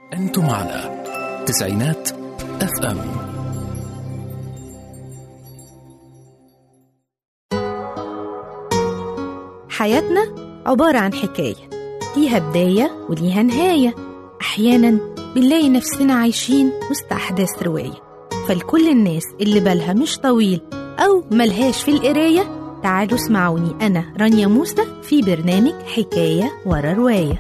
أنتم على تسعينات اف ام حياتنا عبارة عن حكاية ليها بداية وليها نهاية أحيانا بنلاقي نفسنا عايشين وسط أحداث رواية فلكل الناس اللي بالها مش طويل أو ملهاش في القراية تعالوا اسمعوني أنا رانيا موسى في برنامج حكاية ورا رواية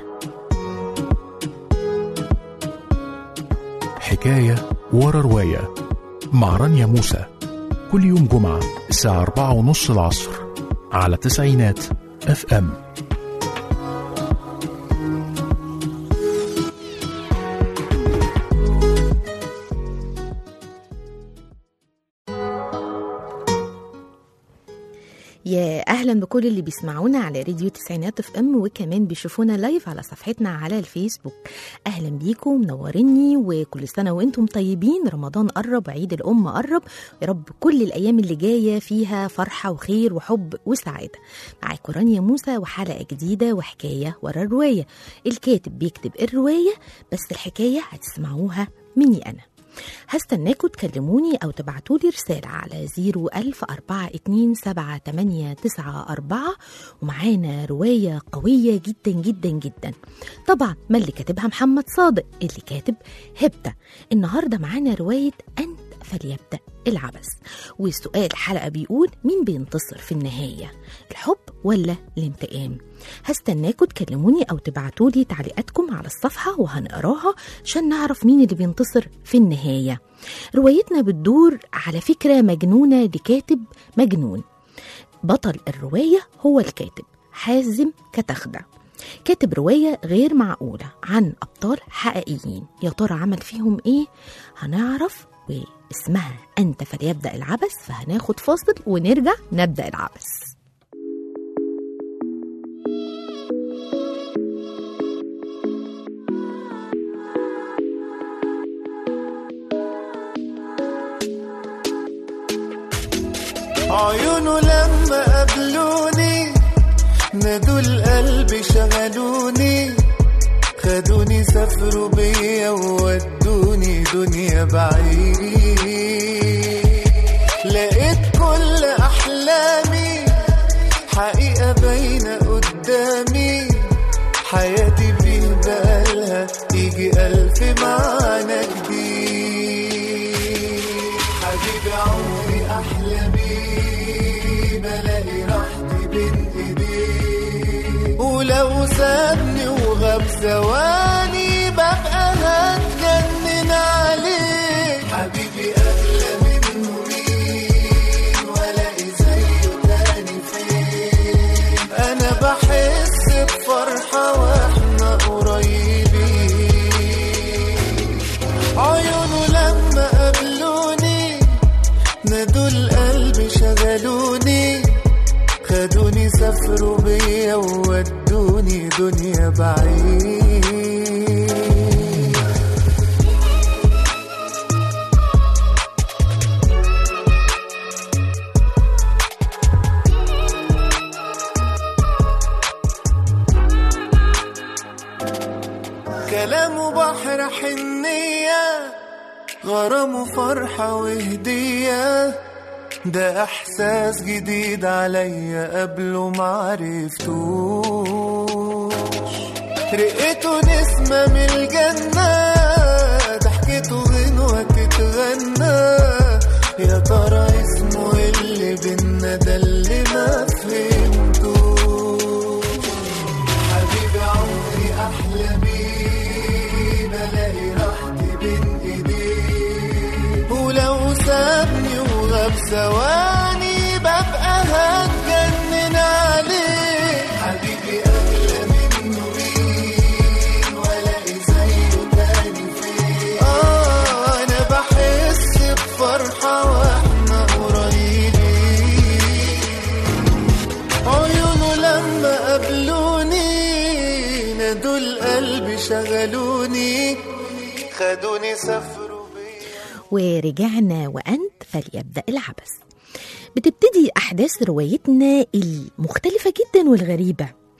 حكاية ورا رواية مع رانيا موسى كل يوم جمعة الساعة أربعة ونص العصر على تسعينات اف ام يا اهلا بكل اللي بيسمعونا على راديو تسعينات اف ام وكمان بيشوفونا لايف على صفحتنا على الفيسبوك اهلا بيكم منوريني وكل سنه وانتم طيبين رمضان قرب عيد الام قرب يا رب كل الايام اللي جايه فيها فرحه وخير وحب وسعاده معاكم رانيا موسى وحلقه جديده وحكايه ورا الروايه الكاتب بيكتب الروايه بس الحكايه هتسمعوها مني انا هستناكم تكلموني أو تبعتولي رسالة على 010427894 ومعانا رواية قوية جدا جدا جدا طبعا ما اللي كاتبها محمد صادق اللي كاتب هبتة النهاردة معانا رواية أنت فليبدأ العبث والسؤال الحلقة بيقول مين بينتصر في النهاية الحب ولا الانتقام هستناكم تكلموني أو تبعتولي تعليقاتكم على الصفحة وهنقراها عشان نعرف مين اللي بينتصر في النهاية روايتنا بتدور على فكرة مجنونة لكاتب مجنون بطل الرواية هو الكاتب حازم كتخدة كاتب رواية غير معقولة عن أبطال حقيقيين يا ترى عمل فيهم إيه؟ هنعرف واسمها أنت فليبدأ العبث فهناخد فاصل ونرجع نبدأ العبث عيونه لما قابلوني نادوا القلب شغلوني خدوني سافروا بيا وودوني دنيا بعيد لقيت كل احلامي حقيقة باينة قدامي حياتي بيه بقالها يجي ألف معنى جديد حبيبي عمري أحلى بيه بلاقي راحتي بين إيديه ولو سابني وغاب ثواني ببقى هتجنن عليه حبيبي أغلى منه مين ولاقي زيه تاني فين أنا بحس بفرحة وإحنا قريبين عيونه لما قابلوني نادوا القلب شغلوني خدوني سافروا بيا وودوني دنيا بعيد كلامه بحر حنية غرام فرحة وهدية ده إحساس جديد عليا قبله معرفتوش رقته نسمة من الجنة ضحكته غنوة تتغنى يا ترى اسمه إيه اللي بينا ده اللي ما فهمتوش حبيبي عمري احلى بيه بلاقي راحتي بين ايديه ولو سابني وغاب ثواني ببقى هتجنن عليه حبيبي اغلى منه مين والاقي زيه تاني فين اه انا بحس بفرحه واحنا قريبين عيونه لما قابلوني نادوا القلب شغلوني خدوني سافروا بيا ورجعنا وأنت فليبدأ العبث بتبتدي أحداث روايتنا المختلفة جدا والغريبة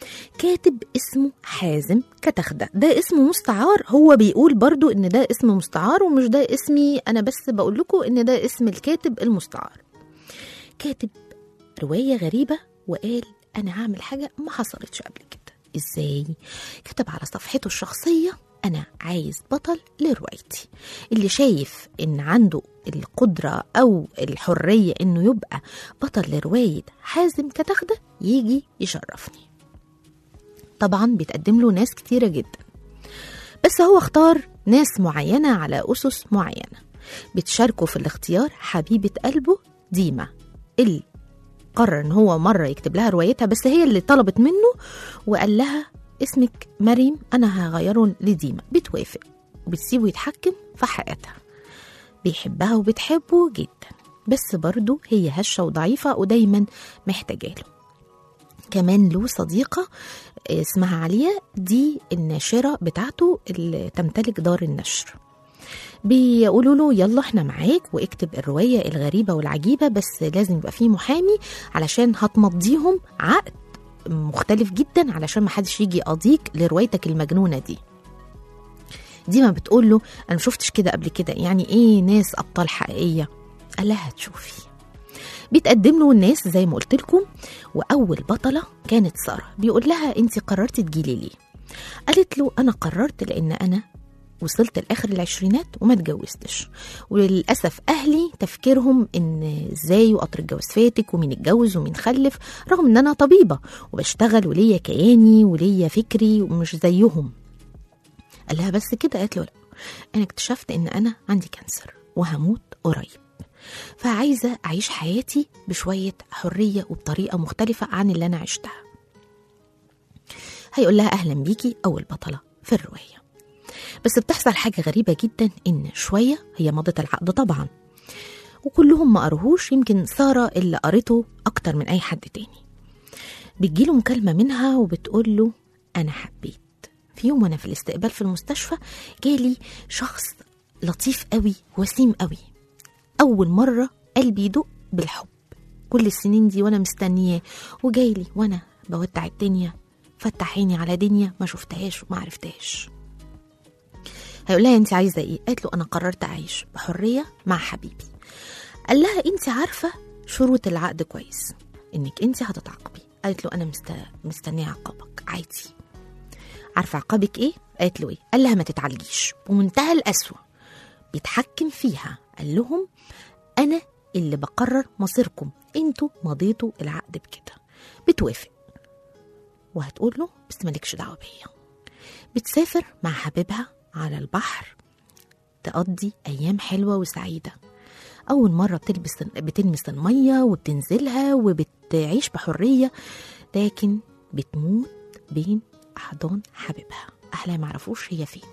كاتب اسمه حازم كتخدة ده اسمه مستعار هو بيقول برضو ان ده اسم مستعار ومش ده اسمي انا بس بقول لكم ان ده اسم الكاتب المستعار كاتب رواية غريبة وقال انا هعمل حاجة ما حصلتش قبل كده ازاي كتب على صفحته الشخصية انا عايز بطل لروايتي اللي شايف ان عنده القدرة او الحرية انه يبقى بطل لرواية حازم كتخدة يجي يشرفني طبعا بيتقدم له ناس كتيرة جدا بس هو اختار ناس معينة على أسس معينة بتشاركوا في الاختيار حبيبة قلبه ديما اللي قرر ان هو مرة يكتب لها روايتها بس هي اللي طلبت منه وقال لها اسمك مريم انا هغيره لديما بتوافق وبتسيبه يتحكم في حياتها بيحبها وبتحبه جدا بس برضه هي هشة وضعيفة ودايما محتاجاله كمان له صديقة اسمها عليا دي الناشرة بتاعته اللي تمتلك دار النشر بيقولوا له يلا احنا معاك واكتب الرواية الغريبة والعجيبة بس لازم يبقى فيه محامي علشان هتمضيهم عقد مختلف جدا علشان محدش يجي يقاضيك لروايتك المجنونة دي ديما بتقول له انا مشوفتش كده قبل كده يعني ايه ناس ابطال حقيقية قال لها هتشوفي بيتقدم له الناس زي ما قلت لكم واول بطله كانت ساره بيقول لها انت قررتي تجيلي ليه قالت له انا قررت لان انا وصلت لاخر العشرينات وما اتجوزتش وللاسف اهلي تفكيرهم ان ازاي وقطر الجواز فاتك ومين اتجوز ومين خلف رغم ان انا طبيبه وبشتغل وليا كياني وليا فكري ومش زيهم قال لها بس كده قالت له لا انا اكتشفت ان انا عندي كانسر وهموت قريب فعايزة أعيش حياتي بشوية حرية وبطريقة مختلفة عن اللي أنا عشتها هيقول لها أهلا بيكي أول بطلة في الرواية بس بتحصل حاجة غريبة جدا إن شوية هي مضت العقد طبعا وكلهم ما قروهوش يمكن سارة اللي قرته أكتر من أي حد تاني بتجيله مكالمة منها وبتقول له أنا حبيت في يوم وأنا في الاستقبال في المستشفى جالي شخص لطيف قوي وسيم قوي أول مرة قلبي يدق بالحب كل السنين دي وأنا مستنياه وجايلي وأنا بودع الدنيا فتح عيني على دنيا ما شفتهاش وما عرفتهاش هيقول لها انت عايزه ايه قالت له انا قررت اعيش بحريه مع حبيبي قال لها انت عارفه شروط العقد كويس انك انت هتتعاقبي قالت له انا مست... مستنيه عقابك عادي عارفه عقابك ايه قالت له ايه قال لها ما تتعالجيش بمنتهى القسوه بيتحكم فيها قال لهم انا اللي بقرر مصيركم انتوا مضيتوا العقد بكده بتوافق وهتقول له بس مالكش دعوه بيا بتسافر مع حبيبها على البحر تقضي ايام حلوه وسعيده اول مره بتلبس بتلمس الميه وبتنزلها وبتعيش بحريه لكن بتموت بين احضان حبيبها اهلها معرفوش هي فين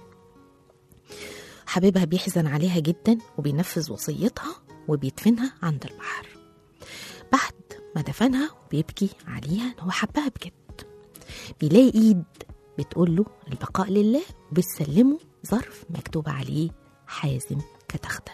حبيبها بيحزن عليها جدا وبينفذ وصيتها وبيدفنها عند البحر بعد ما دفنها وبيبكي عليها ان هو حبها بجد بيلاقي ايد بتقول له البقاء لله وبتسلمه ظرف مكتوب عليه حازم كتخته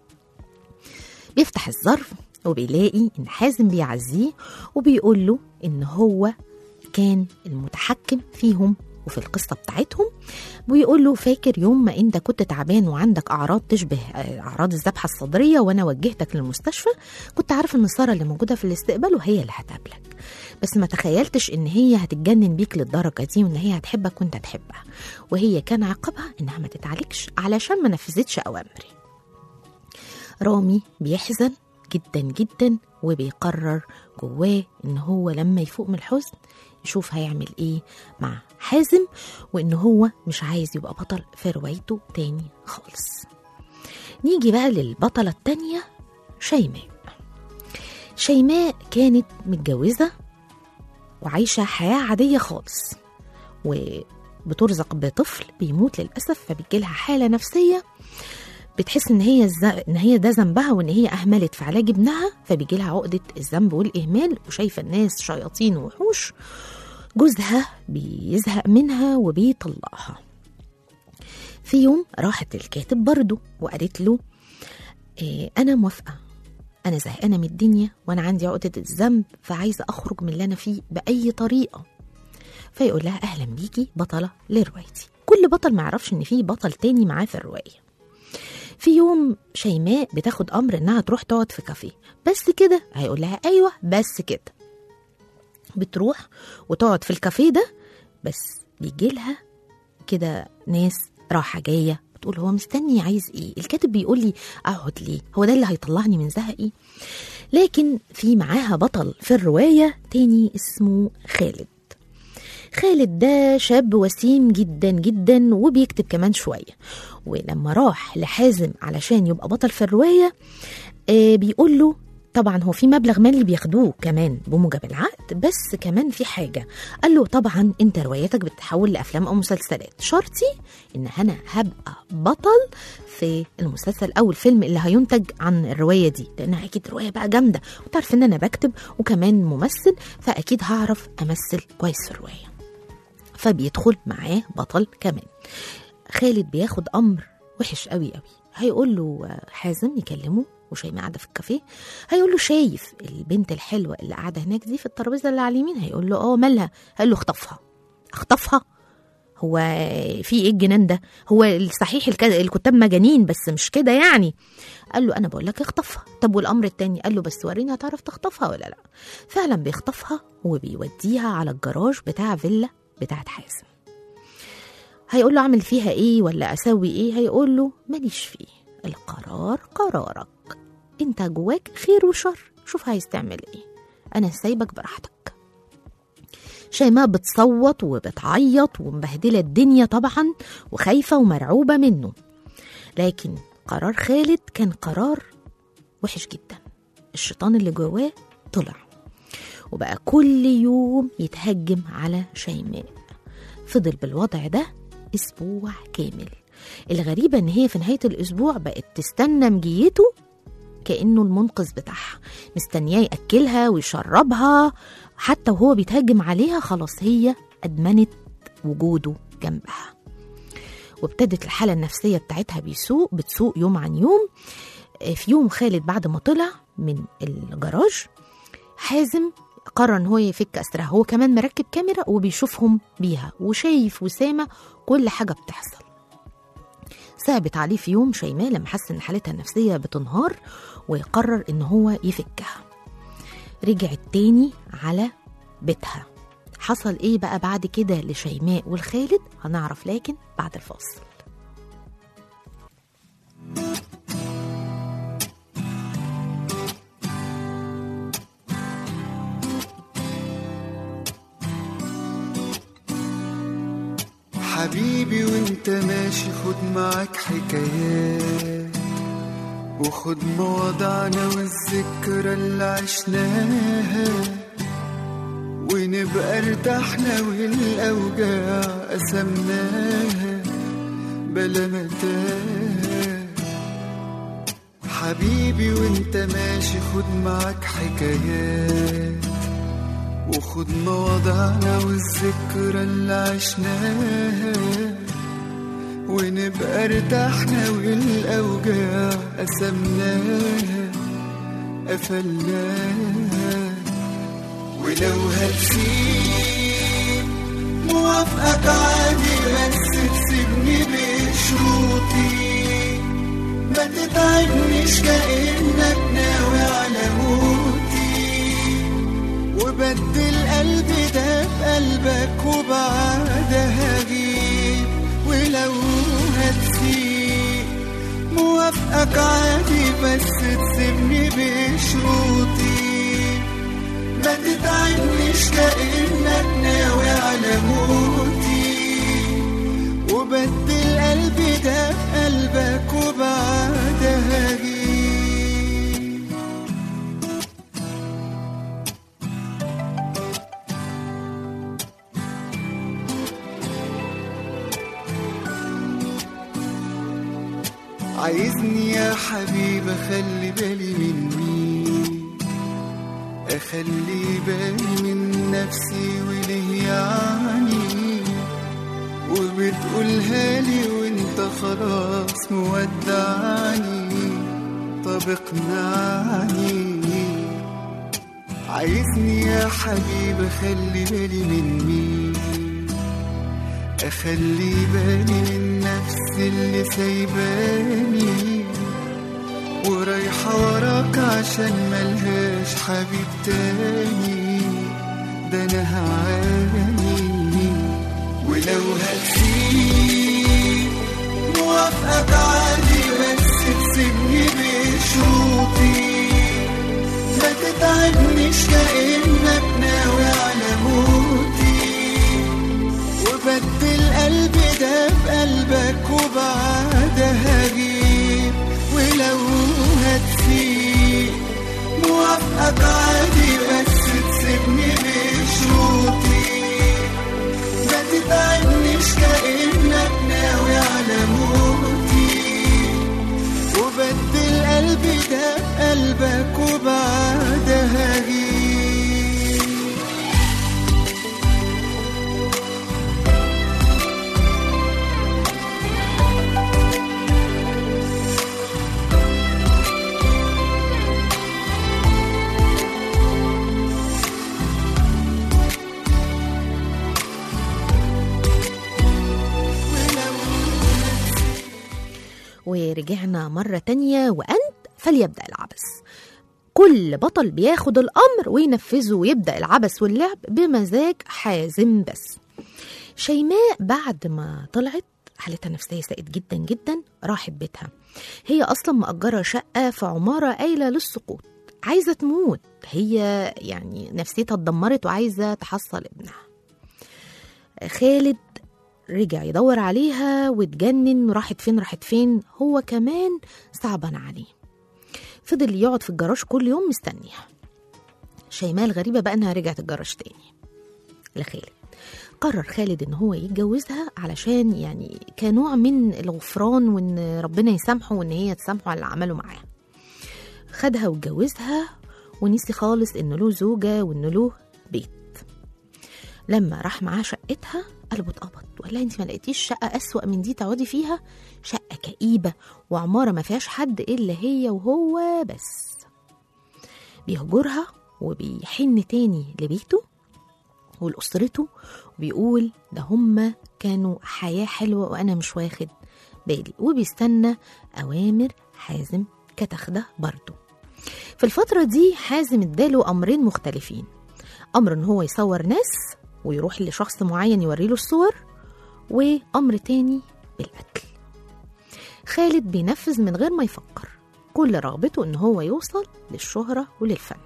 بيفتح الظرف وبيلاقي ان حازم بيعزيه وبيقول له ان هو كان المتحكم فيهم وفي القصة بتاعتهم ويقول له فاكر يوم ما انت كنت تعبان وعندك اعراض تشبه اعراض الذبحة الصدرية وانا وجهتك للمستشفى كنت عارف ان سارة اللي موجودة في الاستقبال وهي اللي هتقابلك بس ما تخيلتش ان هي هتتجنن بيك للدرجة دي وان هي هتحبك وانت تحبها وهي كان عقابها انها ما تتعالجش علشان ما نفذتش اوامري رامي بيحزن جدا جدا وبيقرر جواه ان هو لما يفوق من الحزن يشوف هيعمل ايه مع حازم وان هو مش عايز يبقى بطل في روايته تاني خالص نيجي بقى للبطلة التانية شيماء شيماء كانت متجوزة وعايشة حياة عادية خالص وبترزق بطفل بيموت للأسف فبتجيلها حالة نفسية بتحس ان هي الز... ان هي ده ذنبها وان هي اهملت في علاج ابنها فبيجي لها عقده الذنب والاهمال وشايفه الناس شياطين ووحوش جوزها بيزهق منها وبيطلقها في يوم راحت الكاتب برضه وقالت له إيه انا موافقه انا زهقانه من الدنيا وانا عندي عقده الذنب فعايزه اخرج من اللي انا فيه باي طريقه فيقول لها اهلا بيكي بطله لروايتي كل بطل ما يعرفش ان في بطل تاني معاه في الروايه في يوم شيماء بتاخد امر انها تروح تقعد في كافيه بس كده هيقول لها ايوه بس كده بتروح وتقعد في الكافيه ده بس بيجي لها كده ناس راحة جاية بتقول هو مستني عايز ايه الكاتب بيقول لي اقعد ليه هو ده اللي هيطلعني من زهقي لكن في معاها بطل في الرواية تاني اسمه خالد خالد ده شاب وسيم جدا جدا وبيكتب كمان شوية ولما راح لحازم علشان يبقى بطل في الرواية آه بيقول له طبعا هو في مبلغ مالي بياخدوه كمان بموجب العقد بس كمان في حاجه قال له طبعا انت روايتك بتتحول لافلام او مسلسلات شرطي ان انا هبقى بطل في المسلسل او الفيلم اللي هينتج عن الروايه دي لانها اكيد روايه بقى جامده وتعرف ان انا بكتب وكمان ممثل فاكيد هعرف امثل كويس في الروايه فبيدخل معاه بطل كمان خالد بياخد امر وحش قوي قوي هيقول له حازم يكلمه وشيماء قاعده في الكافيه هيقول له شايف البنت الحلوه اللي قاعده هناك دي في الترابيزه اللي على اليمين هيقول له اه مالها هيقول له اخطفها اخطفها هو في ايه الجنان ده هو صحيح الك- الكتاب مجانين بس مش كده يعني قال له انا بقول لك اخطفها طب والامر التاني قال له بس وريني هتعرف تخطفها ولا لا فعلا بيخطفها وبيوديها على الجراج بتاع فيلا بتاعت حازم هيقول له اعمل فيها ايه ولا اسوي ايه هيقول له ماليش فيه القرار قرارك انت جواك خير وشر شوف عايز تعمل ايه انا سايبك براحتك شيماء بتصوت وبتعيط ومبهدله الدنيا طبعا وخايفه ومرعوبه منه لكن قرار خالد كان قرار وحش جدا الشيطان اللي جواه طلع وبقى كل يوم يتهجم على شيماء فضل بالوضع ده اسبوع كامل الغريبه ان هي في نهايه الاسبوع بقت تستنى مجيته كانه المنقذ بتاعها مستنياه ياكلها ويشربها حتى وهو بيتهجم عليها خلاص هي ادمنت وجوده جنبها وابتدت الحالة النفسية بتاعتها بيسوء بتسوء يوم عن يوم آه، في يوم خالد بعد ما طلع من الجراج حازم قرر ان هو يفك اسرها هو كمان مركب كاميرا وبيشوفهم بيها وشايف وسامع كل حاجة بتحصل صعبت عليه في يوم شيماء لما حس ان حالتها النفسية بتنهار ويقرر ان هو يفكها رجعت تاني على بيتها حصل ايه بقى بعد كده لشيماء والخالد هنعرف لكن بعد الفاصل حبيبي وانت ماشي خد معاك حكايات وخد مواضعنا والذكرى اللي عشناها ونبقى ارتحنا والاوجاع قسمناها بلا متاهه حبيبي وانت ماشي خد معاك حكايات وخد مواضعنا والذكرى اللي عشناها ونبقى ارتحنا والاوجاع قسمناها قفلناها ولو هتسيب موافقك عادي بس تسيبني بشروطي ما تتعبنيش كأنك ناوي على موتي وبدل قلبي ده بقلبك وبعدها هجيب ولو هتسيب موافقك عادي بس تسيبني بشروطي ما تتعبنيش كأنك ناوي على موتي وبدل قلبي ده بقلبك وبعدها هجيب عايزني يا حبيبي اخلي بالي من مين اخلي بالي من نفسي وليه يعني وبتقولها لي وانت خلاص مودعني طب اقنعني عايزني يا حبيبي اخلي بالي من مين اخلي بالي من نفسي اللي سايباني ورايحة وراك عشان ملهاش حبيب تاني ده انا هعاني ولو هتسيب موافقك عادي بس تسيبني بشوطي ما تتعبنيش كأنك ناوي على موتي وبدل قلبي ده بقلبك وبعدها هجيب ولو هتسيب موافقك عادي بس تسيبني بشروطي ما تتعبنيش كأنك ناوي على موتي وبدل قلبي ده قلبك وبعدها هجيب ورجعنا مرة تانية وأنت فليبدأ العبث كل بطل بياخد الأمر وينفذه ويبدأ العبث واللعب بمزاج حازم بس شيماء بعد ما طلعت حالتها النفسية ساءت جدا جدا راحت بيتها هي أصلا مأجرة شقة في عمارة قايلة للسقوط عايزة تموت هي يعني نفسيتها اتدمرت وعايزة تحصل ابنها خالد رجع يدور عليها واتجنن راحت فين راحت فين هو كمان صعبان عليه فضل يقعد في الجراج كل يوم مستنيها شيماء الغريبة بقى انها رجعت الجراج تاني لخالد قرر خالد ان هو يتجوزها علشان يعني كنوع من الغفران وان ربنا يسامحه وان هي تسامحه على اللي عمله معاه خدها واتجوزها ونسي خالص ان له زوجة وان له بيت لما راح معاه شقتها قلبه اتقبض ولا انت ما لقيتيش شقه اسوأ من دي تقعدي فيها شقه كئيبه وعماره ما فيهاش حد الا هي وهو بس بيهجرها وبيحن تاني لبيته ولأسرته وبيقول ده هما كانوا حياة حلوة وأنا مش واخد بالي وبيستنى أوامر حازم كتاخده برضه في الفترة دي حازم اداله أمرين مختلفين أمر إن هو يصور ناس ويروح لشخص معين يوريله الصور وأمر تاني بالقتل خالد بينفذ من غير ما يفكر كل رغبته إن هو يوصل للشهرة وللفن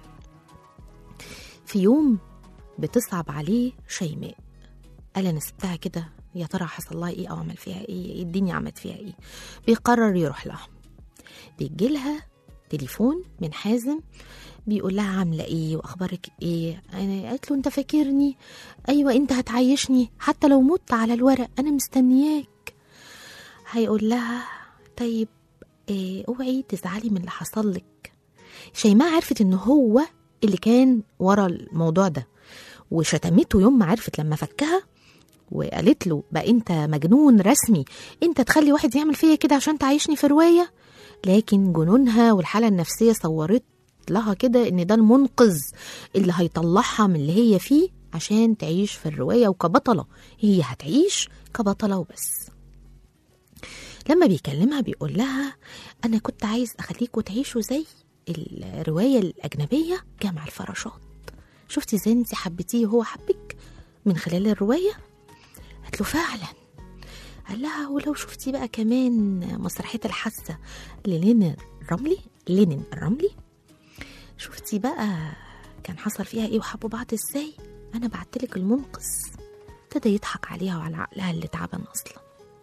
في يوم بتصعب عليه شيماء قال أنا سبتها كده يا ترى حصل لها إيه أو عمل فيها إيه إيه الدنيا عملت فيها إيه بيقرر يروح لها بيجيلها تليفون من حازم بيقول لها عامله ايه واخبارك ايه انا قالت له انت فاكرني ايوه انت هتعيشني حتى لو مت على الورق انا مستنياك هيقول لها طيب إيه اوعي تزعلي من اللي حصل لك شيماء عرفت ان هو اللي كان ورا الموضوع ده وشتمته يوم ما عرفت لما فكها وقالت له بقى انت مجنون رسمي انت تخلي واحد يعمل فيا كده عشان تعيشني في روايه لكن جنونها والحاله النفسيه صورت لها كده ان ده المنقذ اللي هيطلعها من اللي هي فيه عشان تعيش في الروايه وكبطله هي هتعيش كبطله وبس لما بيكلمها بيقول لها انا كنت عايز اخليكوا تعيشوا زي الروايه الاجنبيه جمع الفراشات شفتي ازاي انت حبيتيه وهو حبك من خلال الروايه قالت له فعلا قال لها ولو شفتي بقى كمان مسرحيه الحاسه للينين الرملي لينين الرملي شفتي بقى كان حصل فيها ايه وحبوا بعض ازاي انا بعتلك المنقذ ابتدى يضحك عليها وعلى عقلها اللي تعبان اصلا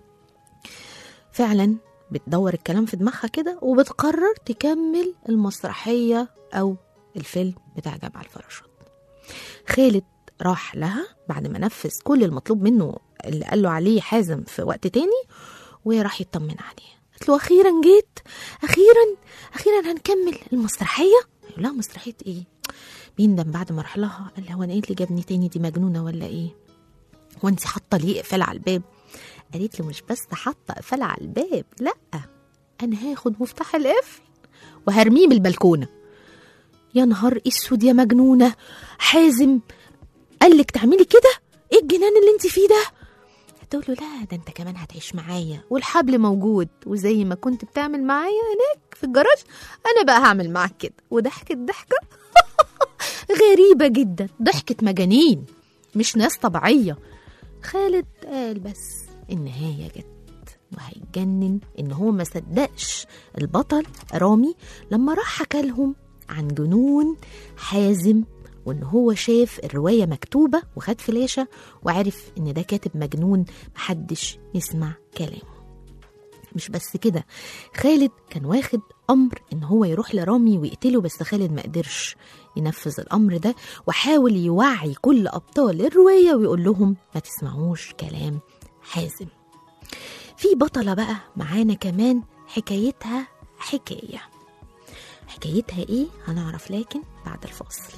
فعلا بتدور الكلام في دماغها كده وبتقرر تكمل المسرحية أو الفيلم بتاع جمع الفراشات خالد راح لها بعد ما نفذ كل المطلوب منه اللي قال له عليه حازم في وقت تاني وراح يطمن عليه قالت له أخيرا جيت أخيرا أخيرا هنكمل المسرحية يقول لها مسرحية إيه بيندم بعد ما راح لها قال لها هو أنا إيه اللي جابني تاني دي مجنونة ولا إيه هو أنت حاطة ليه إقفال على الباب قالت له مش بس حاطه قفل على الباب لا انا هاخد مفتاح القفل وهرميه من البلكونه يا نهار اسود يا مجنونه حازم قالك تعملي كده ايه الجنان اللي انت فيه ده تقول له لا ده انت كمان هتعيش معايا والحبل موجود وزي ما كنت بتعمل معايا هناك في الجراج انا بقى هعمل معاك كده وضحكت ضحكه غريبه جدا ضحكه مجانين مش ناس طبيعيه خالد قال بس النهايه جت وهيتجنن ان هو ما صدقش البطل رامي لما راح حكى لهم عن جنون حازم وان هو شاف الروايه مكتوبه وخد فلاشه وعرف ان ده كاتب مجنون محدش يسمع كلامه مش بس كده خالد كان واخد امر ان هو يروح لرامي ويقتله بس خالد ما قدرش ينفذ الامر ده وحاول يوعي كل ابطال الروايه ويقول لهم ما تسمعوش كلام حازم في بطله بقى معانا كمان حكايتها حكايه حكايتها ايه هنعرف لكن بعد الفاصل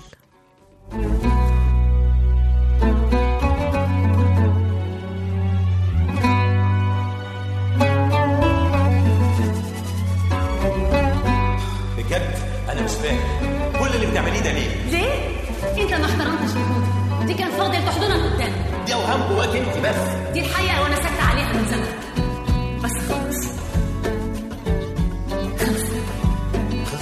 بجد انا مش فاهم كل اللي بتعمليه ده ليه ليه؟ انت ما احترمتش الحدود دي كان فاضل تحضنك قدام دي اوهام جواك انت بس دي الحقيقه وانا ساكته عليها من زمان بس خلاص خلص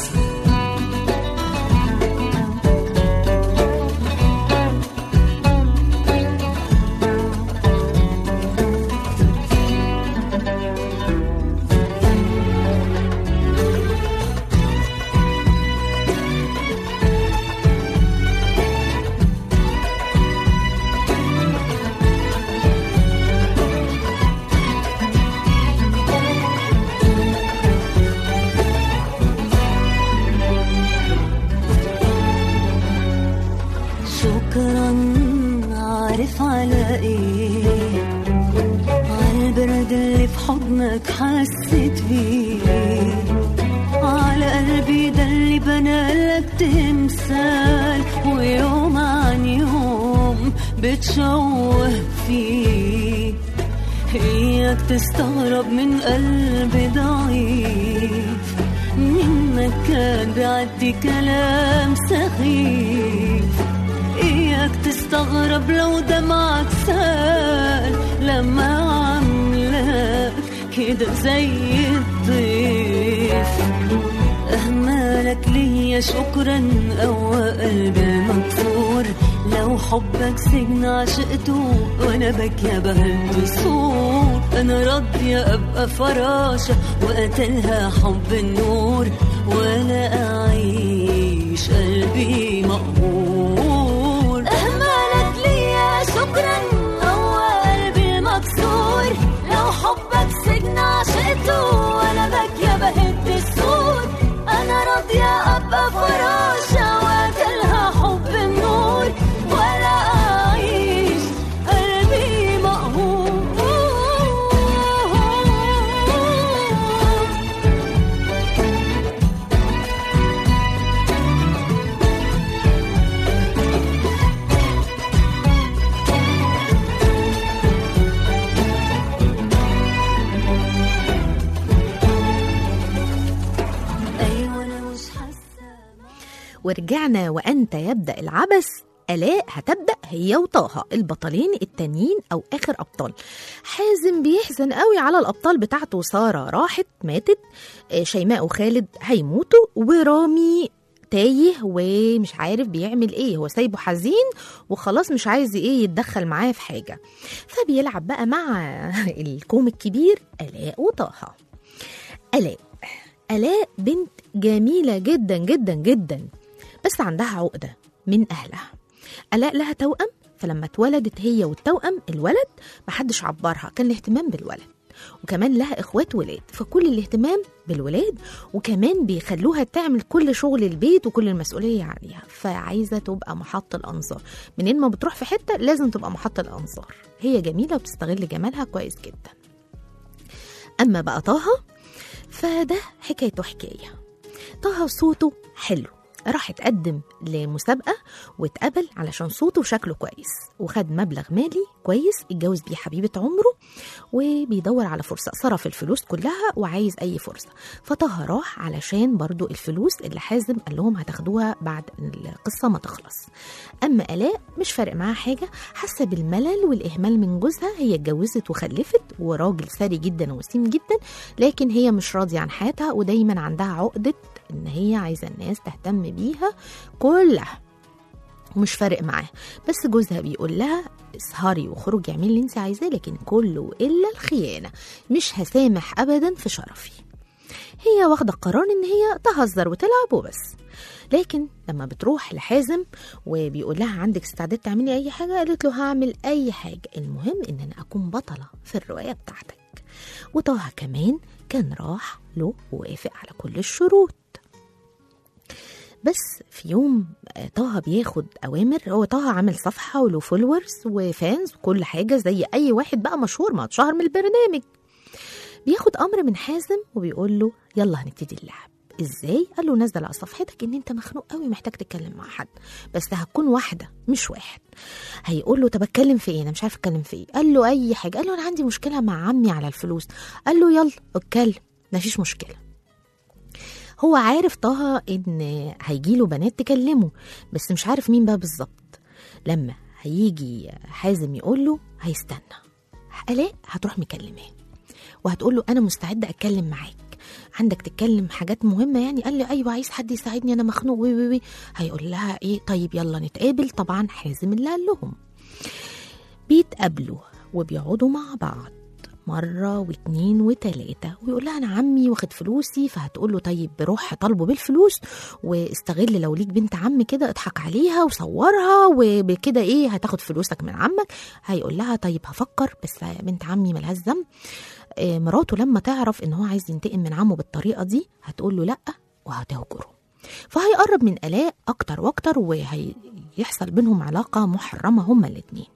شكرا عارف على ايه على البرد اللي في حضنك حسيت بيه على قلبي ده اللي بنالك تمثال ويوم عن يوم بتشوه فيه اياك تستغرب من قلب ضعيف منك كان بيعدي كلام سخيف اياك تستغرب لو دمعك سال لما عاملك كده زي الضيف أهمالك ليا شكرا قوى قلبي مكسور لو حبك سجن عشقته وانا بكي بهد الصور انا راضية ابقى فراشة وقتلها حب النور ولا اعيش قلبي مقهور اهمالك ليا شكرا قوى قلبي المكسور لو حبك سجن عشقته وانا بكي بهد الصور انا راضية ابقى فراشة وقتلها حب النور ولا اعيش قلبي مقهور ايوه انا مش حاسه ورجعنا وأنت يبدأ العبث آلاء هتبدأ هي وطه البطلين التانيين أو آخر أبطال حازم بيحزن قوي على الأبطال بتاعته سارة راحت ماتت آه، شيماء وخالد هيموتوا ورامي تايه ومش عارف بيعمل ايه هو سايبه حزين وخلاص مش عايز ايه يتدخل معاه في حاجة فبيلعب بقى مع الكوم الكبير آلاء وطه آلاء آلاء بنت جميلة جدا جدا جدا بس عندها عقدة من أهلها آلاء لها توأم فلما اتولدت هي والتوأم الولد محدش عبرها كان الاهتمام بالولد وكمان لها اخوات ولاد فكل الاهتمام بالولاد وكمان بيخلوها تعمل كل شغل البيت وكل المسؤوليه عليها فعايزه تبقى محط الانظار منين ما بتروح في حته لازم تبقى محط الانظار هي جميله وبتستغل جمالها كويس جدا اما بقى طه فده حكايته حكايه طه صوته حلو راح اتقدم لمسابقة واتقبل علشان صوته وشكله كويس وخد مبلغ مالي كويس اتجوز بيه حبيبة عمره وبيدور على فرصة صرف الفلوس كلها وعايز أي فرصة فطه راح علشان برضو الفلوس اللي حازم قال لهم هتاخدوها بعد القصة ما تخلص أما آلاء مش فارق معاها حاجة حاسة بالملل والإهمال من جوزها هي اتجوزت وخلفت وراجل ثري جدا وسيم جدا لكن هي مش راضية عن حياتها ودايما عندها عقدة إن هي عايزة الناس تهتم بيها كلها ومش فارق معاها بس جوزها بيقول لها اسهري وخرجي اعملي اللي انت عايزاه لكن كله الا الخيانه مش هسامح ابدا في شرفي هي واخده قرار ان هي تهزر وتلعب وبس لكن لما بتروح لحازم وبيقول لها عندك استعداد تعملي اي حاجه قالت له هعمل اي حاجه المهم ان انا اكون بطله في الروايه بتاعتك وطه كمان كان راح له ووافق على كل الشروط بس في يوم آه، طه بياخد اوامر هو طه عامل صفحه وله فولورز وفانز وكل حاجه زي اي واحد بقى مشهور ما اتشهر من البرنامج بياخد امر من حازم وبيقول له يلا هنبتدي اللعب ازاي قال له نزل على صفحتك ان انت مخنوق قوي محتاج تتكلم مع حد بس هتكون واحده مش واحد هيقول له طب اتكلم في ايه انا مش عارف اتكلم في ايه قال له اي حاجه قال له انا عندي مشكله مع عمي على الفلوس قال له يلا اتكلم مفيش مشكله هو عارف طه ان هيجيله بنات تكلمه بس مش عارف مين بقى بالظبط لما هيجي حازم يقول له هيستنى الاء هتروح مكلماه وهتقول له انا مستعده اتكلم معاك عندك تتكلم حاجات مهمه يعني قال لي ايوه عايز حد يساعدني انا مخنوق وي وي وي هيقول لها ايه طيب يلا نتقابل طبعا حازم اللي قال لهم بيتقابلوا وبيقعدوا مع بعض مرة واتنين وتلاتة ويقول لها أنا عمي واخد فلوسي فهتقول له طيب روح طالبه بالفلوس واستغل لو ليك بنت عم كده اضحك عليها وصورها وبكده إيه هتاخد فلوسك من عمك هيقول لها طيب هفكر بس بنت عمي ملهاش ذنب آه، مراته لما تعرف إن هو عايز ينتقم من عمه بالطريقة دي هتقول له لأ وهتهجره فهيقرب من آلاء أكتر وأكتر وهيحصل بينهم علاقة محرمة هما الاتنين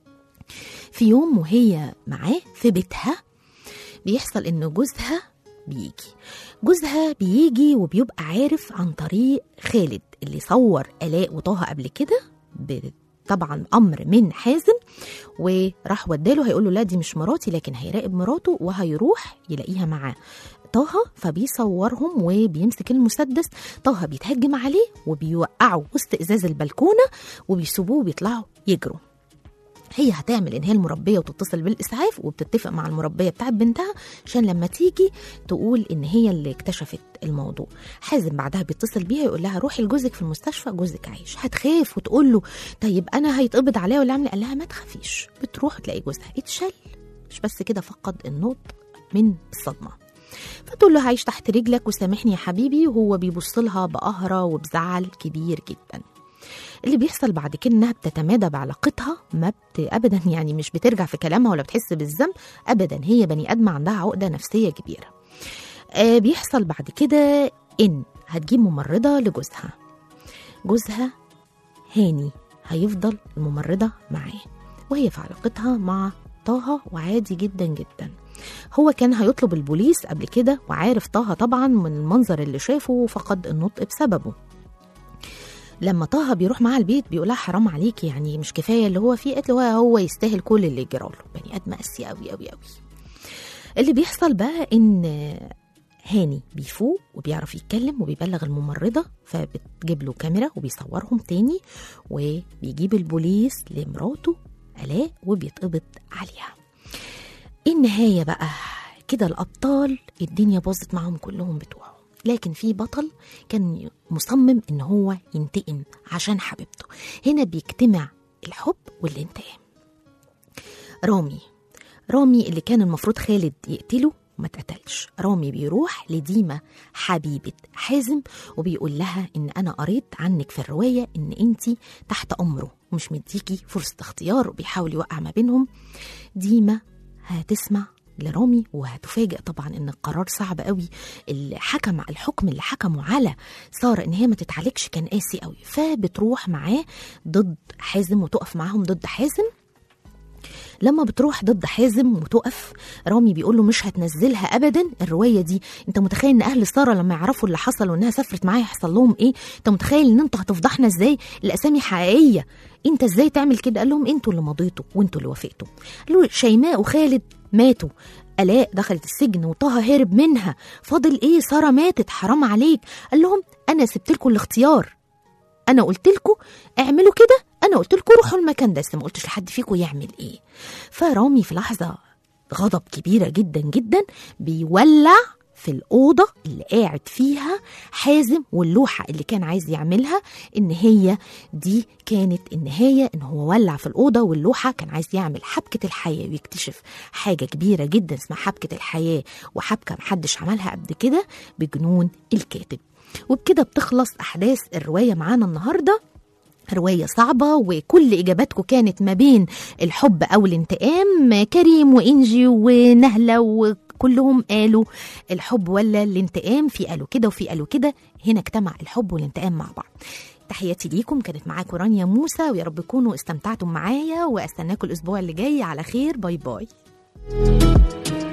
في يوم وهي معاه في بيتها بيحصل ان جوزها بيجي جوزها بيجي وبيبقى عارف عن طريق خالد اللي صور آلاء وطه قبل كده ب- طبعا امر من حازم وراح وداله هيقول له لا دي مش مراتي لكن هيراقب مراته وهيروح يلاقيها معاه طه فبيصورهم وبيمسك المسدس طه بيتهجم عليه وبيوقعه وسط ازاز البلكونه وبيسيبوه وبيطلعوا يجروا هي هتعمل ان هي المربيه وتتصل بالاسعاف وبتتفق مع المربيه بتاعت بنتها عشان لما تيجي تقول ان هي اللي اكتشفت الموضوع حازم بعدها بيتصل بيها يقول لها روحي لجوزك في المستشفى جوزك عايش هتخاف وتقول له طيب انا هيتقبض عليا ولا اعمل قال لها ما تخافيش بتروح تلاقي جوزها اتشل مش بس كده فقد النطق من الصدمه فتقول له عايش تحت رجلك وسامحني يا حبيبي وهو بيبص لها بقهره وبزعل كبير جدا اللي بيحصل بعد كده انها بتتمادى بعلاقتها ما بت... ابدا يعني مش بترجع في كلامها ولا بتحس بالذنب ابدا هي بني ادمه عندها عقده نفسيه كبيره آه بيحصل بعد كده ان هتجيب ممرضه لجوزها جوزها هاني هيفضل الممرضه معاه وهي في علاقتها مع طه وعادي جدا جدا هو كان هيطلب البوليس قبل كده وعارف طه طبعا من المنظر اللي شافه فقد النطق بسببه لما طه بيروح معاها البيت بيقول لها حرام عليكي يعني مش كفايه اللي هو فيه قالت له هو هو يستاهل كل اللي جرى له بني ادم قاسي قوي قوي قوي اللي بيحصل بقى ان هاني بيفوق وبيعرف يتكلم وبيبلغ الممرضة فبتجيب له كاميرا وبيصورهم تاني وبيجيب البوليس لمراته آلاء وبيتقبض عليها النهاية بقى كده الأبطال الدنيا باظت معاهم كلهم بتوعهم لكن في بطل كان مصمم ان هو ينتقم عشان حبيبته هنا بيجتمع الحب والانتقام رامي رامي اللي كان المفروض خالد يقتله ما اتقتلش رامي بيروح لديما حبيبة حازم وبيقول لها ان انا قريت عنك في الرواية ان انت تحت امره ومش مديكي فرصة اختيار وبيحاول يوقع ما بينهم ديما هتسمع لرامي وهتفاجئ طبعا ان القرار صعب قوي اللي حكم الحكم اللي حكموا على ساره ان هي ما تتعالجش كان قاسي قوي فبتروح معاه ضد حازم وتقف معاهم ضد حازم لما بتروح ضد حازم وتقف رامي بيقول له مش هتنزلها ابدا الروايه دي انت متخيل ان اهل ساره لما يعرفوا اللي حصل وانها سافرت معايا هيحصل لهم ايه انت متخيل ان انتوا هتفضحنا ازاي الاسامي حقيقيه انت ازاي تعمل كده قال لهم انتوا اللي مضيتوا وانتوا اللي وافقتوا قالوا شيماء وخالد ماتوا الاء دخلت السجن وطه هرب منها فاضل ايه ساره ماتت حرام عليك قال لهم انا سبت لكم الاختيار انا قلت لكم اعملوا كده انا قلت لكم روحوا المكان ده بس ما قلتش لحد فيكم يعمل ايه فرامي في لحظه غضب كبيره جدا جدا بيولع في الأوضة اللي قاعد فيها حازم واللوحة اللي كان عايز يعملها إن هي دي كانت النهاية إن هو ولع في الأوضة واللوحة كان عايز يعمل حبكة الحياة ويكتشف حاجة كبيرة جدا اسمها حبكة الحياة وحبكة محدش عملها قبل كده بجنون الكاتب وبكده بتخلص أحداث الرواية معانا النهارده رواية صعبة وكل إجاباتكم كانت ما بين الحب أو الانتقام كريم وإنجي ونهلة وكلهم قالوا الحب ولا الانتقام في قالوا كده وفي قالوا كده هنا اجتمع الحب والانتقام مع بعض تحياتي ليكم كانت معاكم رانيا موسى ويا رب تكونوا استمتعتم معايا واستناكم الاسبوع اللي جاي على خير باي باي